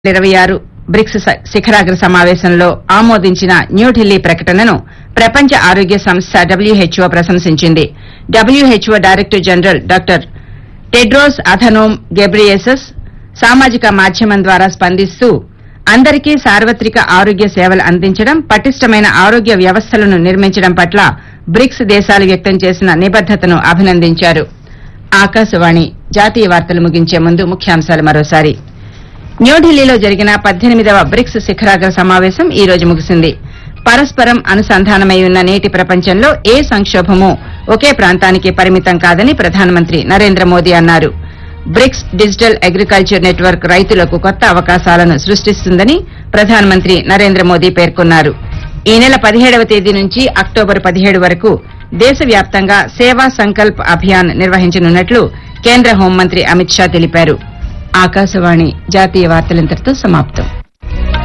ఇరవై ఆరు బ్రిక్స్ స- శిఖరాగ్ర సమావేశంలో ఆమోదించిన న్యూఢిల్లీ ప్రకటనను ప్రపంచ ఆరోగ్య సంస్థ డబ్ల్యూహెచ్ఓ ప్రశంసించింది WHO director general doctor Tedros Adhanom Ghebreyesus సామాజిక మాధ్యమం ద్వారా స్పందిస్తూ అందరికీ సార్వత్రిక ఆరోగ్య సేవలు అందించడం పటిష్టమైన ఆరోగ్య వ్యవస్థలను నిర్మించడం పట్ల బ్రిక్స్ దేశాలు వ్యక్తం చేసిన నిబద్దతను అభినందించారు ఆకాశవాణి జాతీయ వార్తలు ముగించే ముందు ముఖ్యాంశాలు మరోసారి న్యూఢిల్లీలో జరిగిన పద్దెనిమిదవ బ్రిక్స్ శిఖరాగ్ర సమావేశం ఈ రోజు ముగిసింది పరస్పరం అనుసంధానమై ఉన్న నేటి ప్రపంచంలో ఏ సంక్షోభమూ ఒకే ప్రాంతానికి పరిమితం కాదని ప్రధానమంత్రి నరేంద్ర మోదీ అన్నారు బ్రిక్స్ డిజిటల్ అగ్రికల్చర్ నెట్వర్క్ రైతులకు కొత్త అవకాశాలను సృష్టిస్తుందని ప్రధానమంత్రి నరేంద్ర మోదీ పేర్కొన్నారు ఈ నెల పదిహేడవ తేదీ నుంచి అక్టోబర్ పదిహేడు వరకు దేశవ్యాప్తంగా సేవా సంకల్ప్ అభియాన్ నిర్వహించనున్నట్లు కేంద్ర హోంమంత్రి అమిత్ షా తెలిపారు ఆకాశవాణి జాతీయ వార్తలింతటితో సమాప్తం